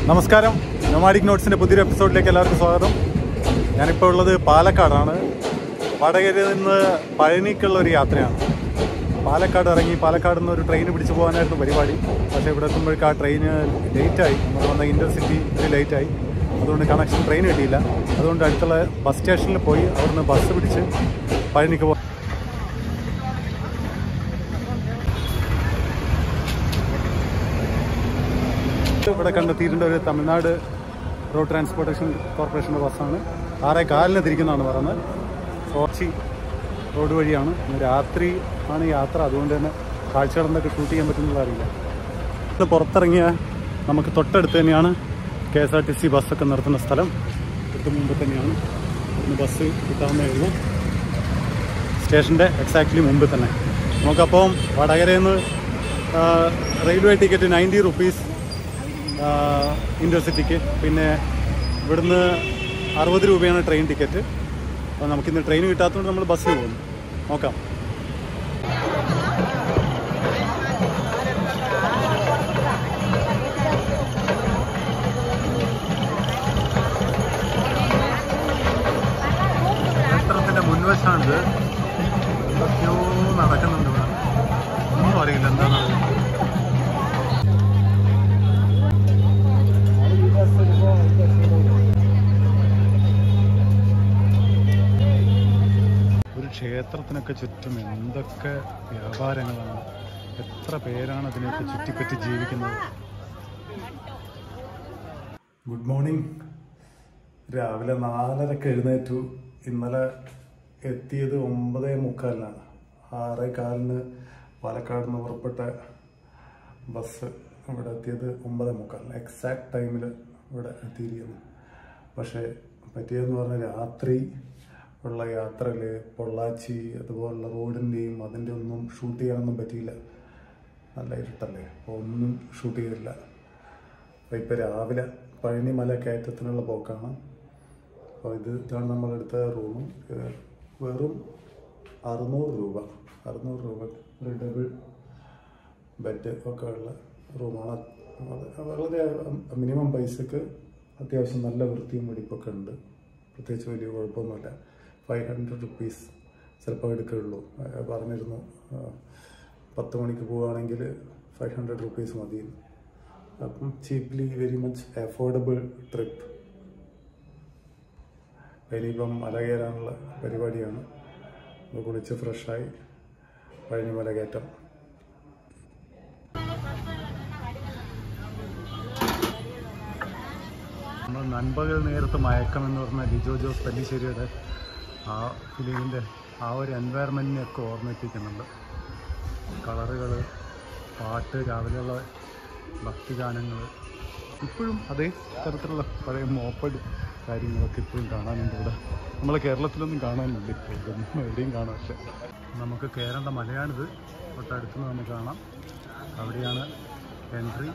നമസ്കാരം നൊമാഡിക് നോട്ട്സിൻ്റെ പുതിയൊരു എപ്പിസോഡിലേക്ക് എല്ലാവർക്കും സ്വാഗതം ഞാനിപ്പോൾ ഉള്ളത് പാലക്കാടാണ് വടകരയിൽ നിന്ന് പഴനിക്കുള്ള ഒരു യാത്രയാണ് പാലക്കാട് ഇറങ്ങി പാലക്കാട് നിന്ന് ഒരു ട്രെയിൻ പിടിച്ചു പോകാനായിരുന്നു പരിപാടി പക്ഷേ ഇവിടെ എത്തുമ്പോഴേക്ക് ആ ട്രെയിന് ലേറ്റായി നമ്മൾ വന്ന ഇൻ്റർസിറ്റി ഒരു ലേറ്റായി അതുകൊണ്ട് കണക്ഷൻ ട്രെയിൻ കിട്ടിയില്ല അതുകൊണ്ട് അടുത്തുള്ള ബസ് സ്റ്റേഷനിൽ പോയി അവിടുന്ന് ബസ് പിടിച്ച് പഴനിക്ക് പോ ഇവിടെ കണ്ടെത്തിയിട്ടുണ്ട് ഒരു തമിഴ്നാട് റോഡ് ട്രാൻസ്പോർട്ടേഷൻ കോർപ്പറേഷൻ്റെ ബസ്സാണ് ആറേ കാലിന് തിരിക്കുന്നതാണ് പറയുന്നത് സോച്ചി റോഡ് വഴിയാണ് ഇന്ന് രാത്രി ആണ് യാത്ര അതുകൊണ്ട് തന്നെ കാഴ്ചകളെന്തൊക്കെ ഷൂട്ട് ചെയ്യാൻ പറ്റുന്നുള്ള അറിയില്ല ഇത് പുറത്തിറങ്ങിയ നമുക്ക് തൊട്ടടുത്ത് തന്നെയാണ് K S R T C ബസ്സൊക്കെ നിർത്തുന്ന സ്ഥലം തൊട്ട് മുമ്പ് തന്നെയാണ് ഇന്ന് ബസ് കിട്ടാവുന്നേ ഉള്ളൂ സ്റ്റേഷൻ്റെ എക്സാക്ട്ലി മുമ്പ് തന്നെ നമുക്കപ്പം വടകരയിൽ നിന്ന് റെയിൽവേ ടിക്കറ്റ് നയൻറ്റി റുപ്പീസ് ഇൻ്റർസിറ്റിക്ക് പിന്നെ ഇവിടുന്ന് അറുപത് രൂപയാണ് ട്രെയിൻ ടിക്കറ്റ് അപ്പോൾ നമുക്കിന്ന് ട്രെയിൻ കിട്ടാത്തതുകൊണ്ട് നമ്മൾ ബസ്സിന് പോകുന്നു നോക്കാം ക്ഷേത്രത്തിൻ്റെ മുൻവശമാണിത് എന്തൊക്കെയോ നടക്കുന്നുണ്ട് ഇവിടെ ഒന്നും അറിയില്ല എന്താണെന്ന് ഒരു ക്ഷേത്രത്തിനൊക്കെ ചുറ്റും എന്തൊക്കെ വ്യാപാരങ്ങളാണ് എത്ര പേരാണ് അതിനെയൊക്കെ ചുറ്റിപ്പറ്റി ജീവിക്കുന്നത് ഗുഡ് മോർണിംഗ് രാവിലെ നാലരക്ക് എഴുന്നേറ്റു ഇന്നലെ എത്തിയത് ഒമ്പതേ മുക്കാലിനാണ് ആറേ കാലിന് പാലക്കാട് നിന്ന് പുറപ്പെട്ട ബസ് ഇവിടെ എത്തിയത് ഒമ്പതേ മുക്കാലിന് എക്സാക്ട് ടൈമിൽ ഇവിടെ എത്തിയിരിക്കുന്നു പക്ഷേ പറ്റിയതെന്ന് പറഞ്ഞാൽ രാത്രി ഉള്ള യാത്രയിൽ പൊള്ളാച്ചി അതുപോലുള്ള റോഡിൻ്റെയും അതിൻ്റെ ഒന്നും ഷൂട്ട് ചെയ്യാനൊന്നും പറ്റിയില്ല നല്ല ഇരുട്ടല്ലേ അപ്പോൾ ഒന്നും ഷൂട്ട് ചെയ്തില്ല അപ്പോൾ ഇപ്പോൾ രാവിലെ പഴനി മല കയറ്റത്തിനുള്ള പോക്കാണ് അപ്പോൾ ഇത് ഇതാണ് നമ്മളെടുത്ത റൂം വെറും അറുന്നൂറ് രൂപ അറുന്നൂറ് രൂപ ഒരു ഡബിൾ ബെഡ് ഒക്കെ ഉള്ള റൂമാണ് വളരെ മിനിമം പൈസക്ക് അത്യാവശ്യം നല്ല വൃത്തിയും വെടിപ്പൊക്കെ ഉണ്ട് പ്രത്യേകിച്ച് വലിയ കുഴപ്പമൊന്നുമില്ല ഫൈവ് ഹൺഡ്രഡ് റുപ്പീസ് ചിലപ്പോൾ എടുക്കുകയുള്ളൂ അഹ് പറഞ്ഞിരുന്നു ആഹ് പത്ത് മണിക്ക് പോവുകയാണെങ്കിൽ ഫൈവ് ഹൺഡ്രഡ് റുപ്പീസ് മതി അപ്പം cheaply very much affordable trip ഇനിയിപ്പം മല കയറാനുള്ള പരിപാടിയാണ് ഒന്ന് കുളിച്ച് ഫ്രഷായി പഴനി മല കയറ്റം നമ്മൾ നൻപകൽ നേരത്ത് മയക്കം എന്ന് പറഞ്ഞ ലിജോ ജോസ് പല്ലിശ്ശേരിയുടെ ആ ഫിലിമിൻ്റെ ആ ഒരു എൻവയറമെൻറ്റിനെയൊക്കെ ഓർമ്മിപ്പിക്കുന്നുണ്ട് കളറുകൾ പാട്ട് രാവിലെയുള്ള ഭക്തിഗാനങ്ങൾ ഇപ്പോഴും അതേ തരത്തിലുള്ള പഴയ മോപ്പഡ് കാര്യങ്ങളൊക്കെ ഇപ്പോഴും കാണാനുണ്ട് ഇവിടെ നമ്മളെ കേരളത്തിലൊന്നും കാണാനില്ല ഇപ്പോൾ ഇതൊന്നും എവിടെയും കാണാനില്ല നമുക്ക് കയറേണ്ട മലയാണിത് തൊട്ടടുത്തുനിന്ന് നമുക്ക് കാണാം അവിടെയാണ് എൻട്രി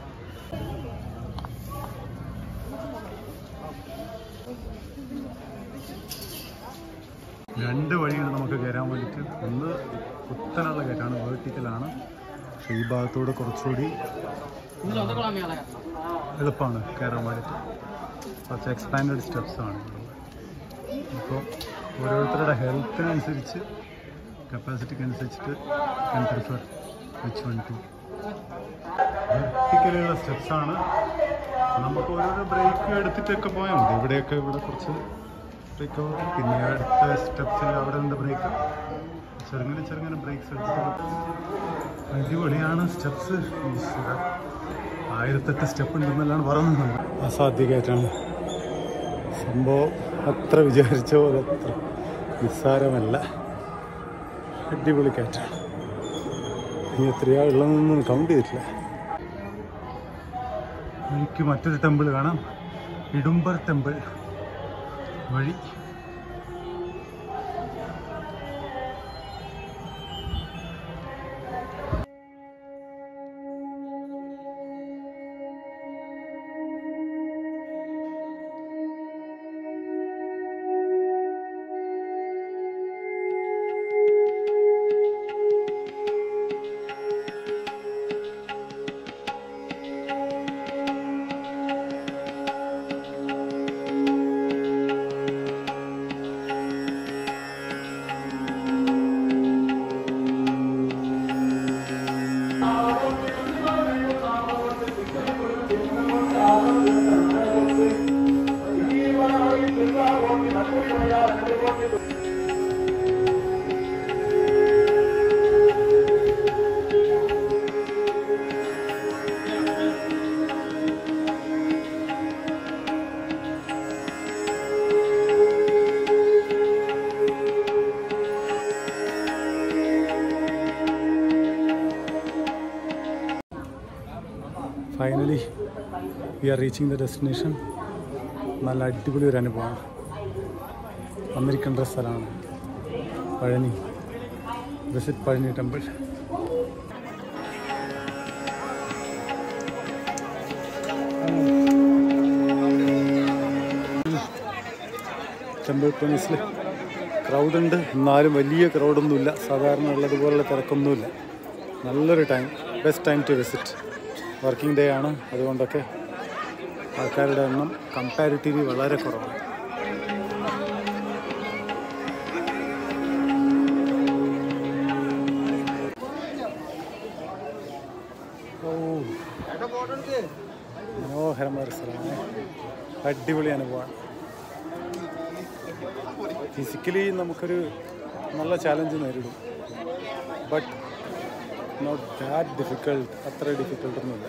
രണ്ട് വഴിയുണ്ട് നമുക്ക് കയറാൻ വേണ്ടിയിട്ട് ഒന്ന് കുത്തനുള്ള കയറ്റാണ് വേർട്ടിക്കലാണ് പക്ഷേ ഈ ഭാഗത്തൂടെ കുറച്ചുകൂടി എളുപ്പമാണ് കയറാൻ വേണ്ടിയിട്ട് കുറച്ച് എക്സ്പാൻഡഡ് സ്റ്റെപ്സ് ആണ് അപ്പോൾ ഓരോരുത്തരുടെ ഹെൽത്തിനനുസരിച്ച് കപ്പാസിറ്റിക്ക് അനുസരിച്ചിട്ട് ഞാൻ പ്രിഫർ വിച്ച് വൺ ടു വെർട്ടിക്കലുള്ള സ്റ്റെപ്സ് ആണ് നമുക്ക് ഓരോരോ ബ്രേക്ക് എടുത്തിട്ടൊക്കെ പോയാൽ മതി ഇവിടെയൊക്കെ ഇവിടെ കുറച്ച് ബ്രേക്ക് പിന്നെ അടുത്ത സ്റ്റെപ്സിൽ അവിടെ ഉണ്ട് ബ്രേക്ക് ചെറുങ്ങനെ ചെറുങ്ങനെ ബ്രേക്സ് എടുത്തിട്ട് അടിപൊളിയാണ് സ്റ്റെപ്സ് ആയിരത്തെട്ട് സ്റ്റെപ്പ് ഉണ്ടെന്നെല്ലാം പറയുന്നത് അസാധ്യമായിട്ടാണ് സംഭവം അത്ര വിചാരിച്ച പോലെ അത്ര നിസ്സാരമല്ല അടിപൊളി കയറ്റാണ് ഇനി എത്രയാ ഉള്ളതെന്നൊന്നും കൗണ്ട് ചെയ്തിട്ടില്ല എനിക്ക് മറ്റൊരു ടെമ്പിൾ കാണാം ഇടുമ്പർ ടെമ്പിൾ വഴി finally we are reaching the destination നല്ല അടിപൊളി ഒരു അനുഭവമാണ് വന്നിരിക്കേണ്ട ഒരു സ്ഥലമാണ് Palani visit Palani temple temple പ്ലനീസിൽ ക്രൗഡുണ്ട് എന്നാലും വലിയ ക്രൗഡൊന്നുമില്ല സാധാരണ ഉള്ളതുപോലുള്ള തിരക്കൊന്നുമില്ല നല്ലൊരു time best time to visit working day ആണ് അതുകൊണ്ടൊക്കെ ആൾക്കാരുടെ എണ്ണം കമ്പാരിറ്റീവ്ലി വളരെ കുറവാണ് ഓ മനോഹരമായ ഒരു സ്ഥലമാണ് അടിപൊളി അനുഭവമാണ് ഫിസിക്കലി നമുക്കൊരു നല്ല ചാലഞ്ച് നേരിടും ബട്ട് നോട്ട് ദാറ്റ് ഡിഫിക്കൾട്ട് അത്ര ഡിഫിക്കൾട്ട് ഒന്നുമില്ല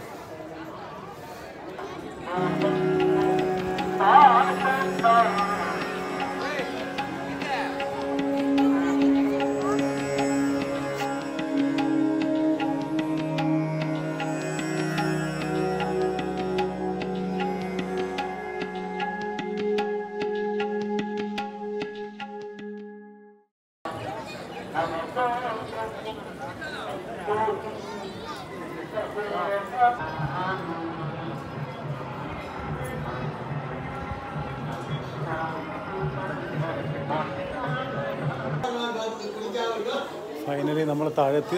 ഫൈനലി നമ്മൾ താഴെത്തി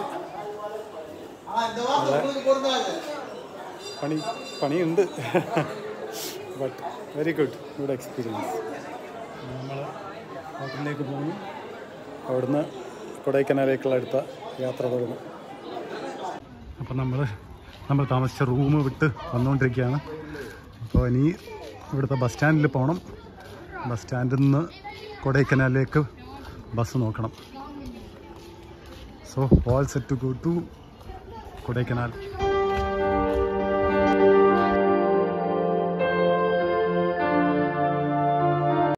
പണി പണിയുണ്ട് but very good good experience നമ്മൾ ഹോട്ടലിലേക്ക് പോകുന്നു അവിടുന്ന് കൊടൈക്കനാലേക്കുള്ള അടുത്ത യാത്ര തുടങ്ങും അപ്പം നമ്മൾ നമ്മൾ താമസിച്ച റൂം വിട്ട് വന്നുകൊണ്ടിരിക്കുകയാണ് അപ്പോൾ ഇനി ഇവിടുത്തെ ബസ് സ്റ്റാൻഡിൽ പോകണം ബസ് സ്റ്റാൻഡിൽ നിന്ന് കൊടൈക്കനാലിലേക്ക് ബസ് നോക്കണം so all set to go to Kodaikanal